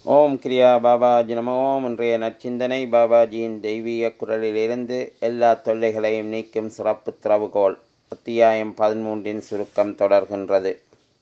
ஓம் கிரியா பாபாஜி நம ஓம் இன்றைய நற்சிந்தனை பாபாஜியின் தெய்வீக குரலிலிருந்து எல்லா தொல்லைகளையும் நீக்கும் சிறப்பு திறவுகோல் அத்தியாயம் பதிமூன்றின் சுருக்கம் தொடர்கின்றது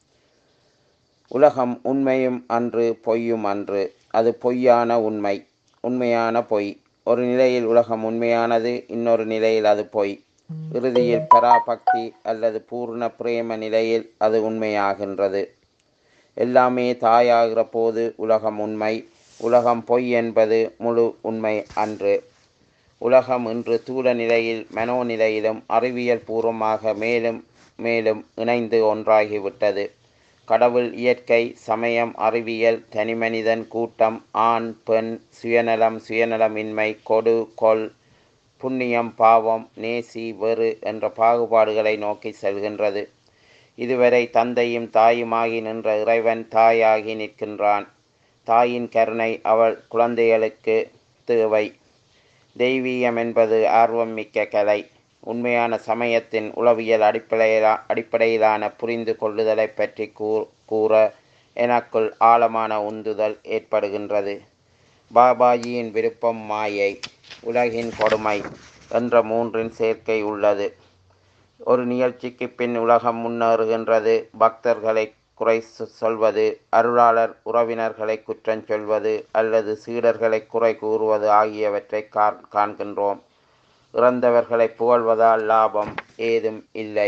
உலகம் உண்மையும் அன்று பொய்யும் அன்று அது பொய்யான உண்மை உண்மையான பொய் ஒரு நிலையில் உலகம் உண்மையானது இன்னொரு நிலையில் அது பொய் இறுதியில் பராபக்தி அல்லது பூர்ண பிரேம நிலையில் அது உண்மையாகின்றது எல்லாமே தாயாகிற போது உலகம் உண்மை உலகம் பொய் என்பது முழு உண்மை அன்று உலகம் இன்று தூள நிலையில் மனோநிலையிலும் அறிவியல் பூர்வமாக மேலும் மேலும் இணைந்து ஒன்றாகிவிட்டது கடவுள் இயற்கை சமயம் அறிவியல் தனிமனிதன் கூட்டம் ஆண் பெண் சுயநலம் சுயநலமின்மை கொடு கொல் புண்ணியம் பாவம் நேசி வெறு என்ற பாகுபாடுகளை நோக்கி செல்கின்றது இதுவரை தந்தையும் தாயுமாகி நின்ற இறைவன் தாயாகி நிற்கின்றான் தாயின் கருணை அவள் குழந்தைகளுக்கு தேவை தெய்வீகம் என்பது ஆர்வம் மிக்க கலை உண்மையான சமயத்தின் உளவியல் அடிப்படையிலா அடிப்படையிலான புரிந்து கொள்ளுதலை பற்றி கூற எனக்குள் ஆழமான உந்துதல் ஏற்படுகின்றது பாபாஜியின் விருப்பம் மாயை உலகின் கொடுமை என்ற மூன்றின் சேர்க்கை உள்ளது ஒரு நிகழ்ச்சிக்கு பின் உலகம் முன்னேறுகின்றது பக்தர்களை குறை சொல்வது அருளாளர் உறவினர்களை குற்றம் சொல்வது அல்லது சீடர்களை குறை கூறுவது ஆகியவற்றை காண்கின்றோம் இறந்தவர்களை புகழ்வதால் லாபம் ஏதும் இல்லை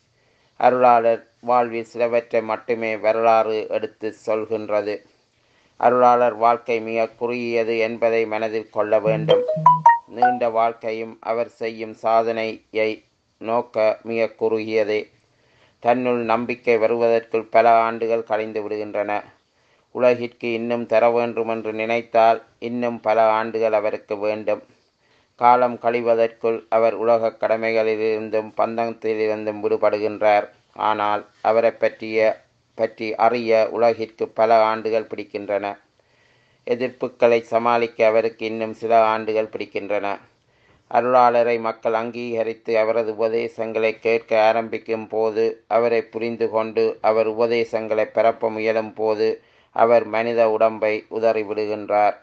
அருளாளர் வாழ்வில் சிலவற்றை மட்டுமே வரலாறு எடுத்து சொல்கின்றது அருளாளர் வாழ்க்கை மிக குறுகியது என்பதை மனதில் கொள்ள வேண்டும் நீண்ட வாழ்க்கையும் அவர் செய்யும் சாதனையை நோக்க மிக குறுகியதே தன்னுள் நம்பிக்கை வருவதற்குள் பல ஆண்டுகள் கழிந்து விடுகின்றன உலகிற்கு இன்னும் தர வேண்டும் என்று நினைத்தால் இன்னும் பல ஆண்டுகள் அவருக்கு வேண்டும் காலம் கழிவதற்குள் அவர் உலக கடமைகளிலிருந்தும் பந்தத்திலிருந்தும் விடுபடுகின்றார் ஆனால் அவரை பற்றிய பற்றி அறிய உலகிற்கு பல ஆண்டுகள் பிடிக்கின்றன எதிர்ப்புகளை சமாளிக்க அவருக்கு இன்னும் சில ஆண்டுகள் பிடிக்கின்றன அருளாளரை மக்கள் அங்கீகரித்து அவரது உபதேசங்களை கேட்க ஆரம்பிக்கும் போது அவரை புரிந்து கொண்டு அவர் உபதேசங்களை பரப்ப முயலும் போது அவர் மனித உடம்பை உதறிவிடுகின்றார்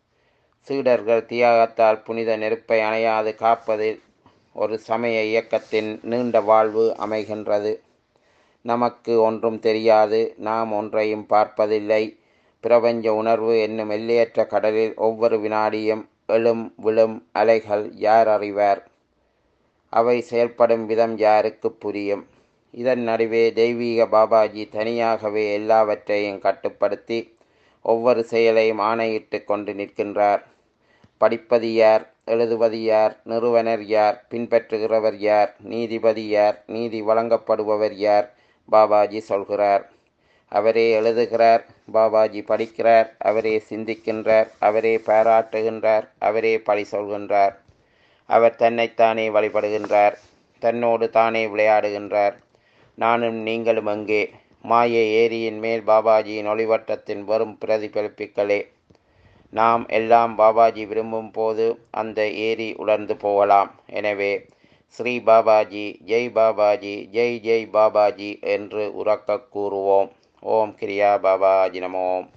சீடர்கள் தியாகத்தால் புனித நெருப்பை அணையாது காப்பதில் ஒரு சமய இயக்கத்தின் நீண்ட வாழ்வு அமைகின்றது நமக்கு ஒன்றும் தெரியாது நாம் ஒன்றையும் பார்ப்பதில்லை பிரபஞ்ச உணர்வு என்னும் எல்லையற்ற கடலில் ஒவ்வொரு வினாடியும் எழும் விழும் அலைகள் யார் அறிவார் அவை செயல்படும் விதம் யாருக்கு புரியும் இதன் நடுவே தெய்வீக பாபாஜி தனியாகவே எல்லாவற்றையும் கட்டுப்படுத்தி ஒவ்வொரு செயலையும் ஆணையிட்டு கொண்டு நிற்கின்றார் படிப்பது யார் எழுதுவது யார் நிறுவனர் யார் பின்பற்றுகிறவர் யார் நீதிபதி யார் நீதி வழங்கப்படுபவர் யார் பாபாஜி சொல்கிறார் அவரே எழுதுகிறார் பாபாஜி படிக்கிறார் அவரே சிந்திக்கின்றார் அவரே பாராட்டுகின்றார் அவரே பழி சொல்கின்றார் அவர் தன்னைத்தானே வழிபடுகின்றார் தன்னோடு தானே விளையாடுகின்றார் நானும் நீங்களும் அங்கே மாய ஏரியின் மேல் பாபாஜியின் ஒளிவட்டத்தின் வரும் பிரதிபலிப்புகளே நாம் எல்லாம் பாபாஜி விரும்பும் போது அந்த ஏரி உலர்ந்து போகலாம் எனவே ஸ்ரீ பாபாஜி ஜெய் பாபாஜி ஜெய் ஜெய் பாபாஜி என்று உறக்க கூறுவோம் ஓம் கிரியா பாபாஜி நமோம்